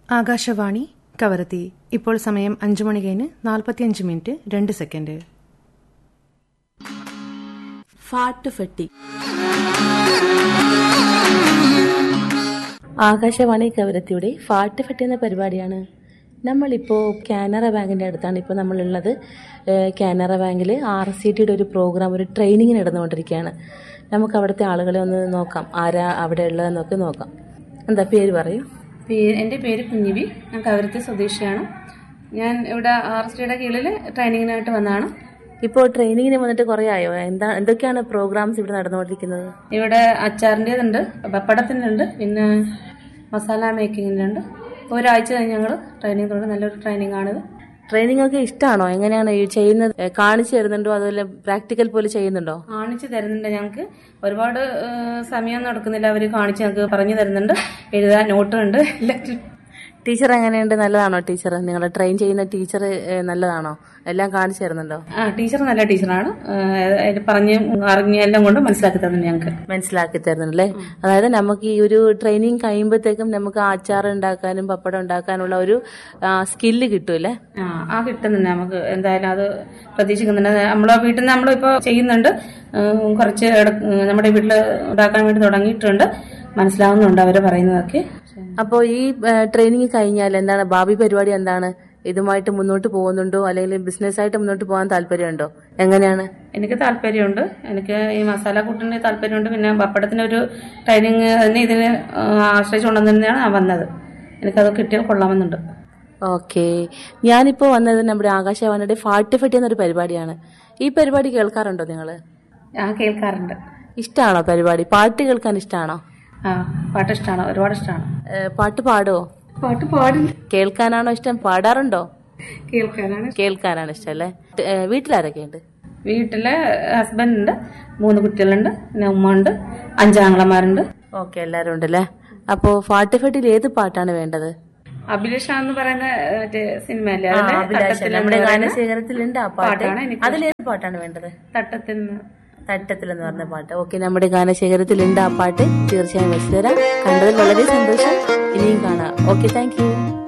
ആകാശവാണി കവരത്തി ഇപ്പോൾ സമയം അഞ്ചു മണി കഴിഞ്ഞ് നാൽപ്പത്തിയഞ്ച് മിനിറ്റ് രണ്ട് സെക്കൻഡ് ഫാട്ടുഫെട്ടി ആകാശവാണി കവരത്തിയുടെ ഫാട്ടുഫെട്ടി എന്ന പരിപാടിയാണ് നമ്മളിപ്പോൾ കാനറ ബാങ്കിൻ്റെ അടുത്താണ് ഇപ്പോൾ നമ്മളുള്ളത് ഏഹ് കാനറ ബാങ്കിൽ ആർ എസ് സി ടിയുടെ ഒരു പ്രോഗ്രാം ഒരു ട്രെയിനിങ്ങിന് നടന്നുകൊണ്ടിരിക്കുകയാണ് നമുക്ക് അവിടുത്തെ ആളുകളെ ഒന്ന് നോക്കാം ആരാ അവിടെ ഉള്ളതെന്നൊക്കെ നോക്കാം എന്താ പേര് പറയൂ പേ- എൻ്റെ പേര് കുഞ്ഞിബി ഞാൻ കവരത്തി സ്വദേശിയാണ് ഞാൻ ഇവിടെ ആർ എസ് ടിയുടെ കീഴിൽ ട്രെയിനിങ്ങിനായിട്ട് വന്നതാണ് ഇപ്പോൾ ട്രെയിനിങ്ങിന് വന്നിട്ട് കുറേ ആയോ എന്താ എന്തൊക്കെയാണ് പ്രോഗ്രാംസ് ഇവിടെ നടന്നുകൊണ്ടിരിക്കുന്നത് ഇവിടെ അച്ചാറിൻ്റെതുണ്ട് പപ്പടത്തിൻ്റെ ഉണ്ട് പിന്നെ മസാല മേക്കിങ്ങിൻ്റെ ഉണ്ട് ഒരാഴ്ച കഴിഞ്ഞ് ഞങ്ങൾ ട്രെയിനിങ് തുടങ്ങി നല്ലൊരു ട്രെയിനിങ് ആണിത് ട്രെയിനിങ് ഒക്കെ ഇഷ്ടമാണോ എങ്ങനെയാണ് ഈ ചെയ്യുന്നത് ഏഹ് കാണിച്ചു തരുന്നുണ്ടോ അതുപോലെ പ്രാക്ടിക്കൽ പോലെ ചെയ്യുന്നുണ്ടോ കാണിച്ചു തരുന്നുണ്ട് ഞങ്ങൾക്ക് ഒരുപാട് ഏഹ്, സമയം നടക്കുന്നില്ല അവർ കാണിച്ച് ഞങ്ങൾക്ക് പറഞ്ഞു തരുന്നുണ്ട് എഴുതാൻ നോട്ടുണ്ട് എല്ലാം ടീച്ചർ എങ്ങനെയുണ്ട് നല്ലതാണോ ടീച്ചർ നിങ്ങൾ ട്രെയിൻ ചെയ്യുന്ന ടീച്ചർ നല്ലതാണോ എല്ലാം കാണിച്ചു തരുന്നുണ്ടോ ആ ടീച്ചർ നല്ല ടീച്ചറാണ് ഏഹ്, ഇത് പറഞ്ഞ് അറിഞ്ഞ് എല്ലാം കൊണ്ട് മനസ്സിലാക്കി തരുന്നുണ്ട് ഞങ്ങൾക്ക് മനസ്സിലാക്കി തരുന്നുണ്ടല്ലേ അതായത് നമുക്ക് ഈ ഒരു ട്രെയിനിങ് കഴിയുമ്പോഴത്തേക്കും നമുക്ക് അച്ചാർ ഉണ്ടാക്കാനും പപ്പടം ഉണ്ടാക്കാനുള്ള ഒരു സ്കില്ല് കിട്ടൂല്ലേ ആ ആ കിട്ടുന്നുണ്ട് നമുക്ക് എന്തായാലും അത് പ്രതീക്ഷിക്കുന്നുണ്ട് നമ്മളെ വീട്ടിൽ നിന്ന് നമ്മളിപ്പോൾ ചെയ്യുന്നുണ്ട് ഉം, കുറച്ച് ഇട- ഉം, നമ്മുടെ വീട്ടിൽ ഉണ്ടാക്കാൻ വേണ്ടി തുടങ്ങിയിട്ടുണ്ട് മനസ്സിലാവുന്നുണ്ട് അവർ പറയുന്നതൊക്കെ അപ്പോൾ ഈ ട്രെയിനിങ് കഴിഞ്ഞാൽ എന്താണ് ഭാവി പരിപാടി എന്താണ് ഇതുമായിട്ട് മുന്നോട്ട് പോകുന്നുണ്ടോ അല്ലെങ്കിൽ ബിസിനസ് ആയിട്ട് മുന്നോട്ട് പോകാൻ താല്പര്യമുണ്ടോ എങ്ങനെയാണ് എനിക്ക് താല്പര്യമുണ്ട് എനിക്ക് ഈ മസാല കൂട്ടിന് താല്പര്യമുണ്ട് പിന്നെ പപ്പടത്തിന് ഒരു ട്രെയിനിങ് തന്നെ ഇതിന് ആശ്രയിച്ചുകൊണ്ട് തന്നെയാണ് ഞാൻ വന്നത് എനിക്കത് കിട്ടിയാൽ കൊള്ളാമെന്നുണ്ട് ഓക്കെ ഞാനിപ്പോൾ വന്നത് നമ്മുടെ ആകാശവാണിയുടെ ഫാട്ട് ഫെട്ടി എന്നൊരു പരിപാടിയാണ് ഈ പരിപാടി കേൾക്കാറുണ്ടോ നിങ്ങൾ ഞാൻ കേൾക്കാറുണ്ട് ഇഷ്ടമാണോ പരിപാടി പാട്ട് കേൾക്കാൻ ഇഷ്ടമാണോ ആ പാട്ട് ഇഷ്ടമാണ് ഒരുപാട് ഇഷ്ടമാണ് ഏഹ് പാട്ട് പാടുമോ പാട്ട് പാടില്ല കേൾക്കാനാണോ ഇഷ്ടം പാടാറുണ്ടോ കേൾക്കാനാണ് കേൾക്കാനാണ് ഇഷ്ടം അല്ലേ ഏഹ് വീട്ടിലാരൊക്കെയുണ്ട് വീട്ടിലെ ഹസ്ബൻഡ് ഉണ്ട് മൂന്ന് കുട്ടികളുണ്ട് പിന്നെ ഉമ്മ ഉണ്ട് അഞ്ചാങ്ങളമാരുണ്ട് ഓക്കെ എല്ലാവരും ഉണ്ടല്ലേ അപ്പോൾ ഫാട്ട് ഫെട്ടിയിൽ ഏത് പാട്ടാണ് വേണ്ടത് അഭിലാഷ എന്ന് പറയുന്ന ഏഹ്, മറ്റേ സിനിമയല്ലേ ആ, അതിലെ അഭിലാഷ് തട്ടത്തിൽ നമ്മുടെ എന്ന് പറയുന്ന ഗാനശേഖരത്തിലുണ്ട് ആ പാട്ട് പാട്ടാണ് എനിക്ക് അതിലേത് പാട്ടാണ് വേണ്ടത് തട്ടത്തിൽ നിന്ന് തട്ടത്തിൽ എന്ന് പറഞ്ഞ പാട്ട് ഓക്കെ നമ്മുടെ ഗാനശേഖരത്തിലുണ്ട് ആ പാട്ട് തീർച്ചയായും വെച്ചു തരാം കണ്ടതിൽ വളരെ സന്തോഷം ഇനിയും കാണാം ഓക്കെ താങ്ക് യു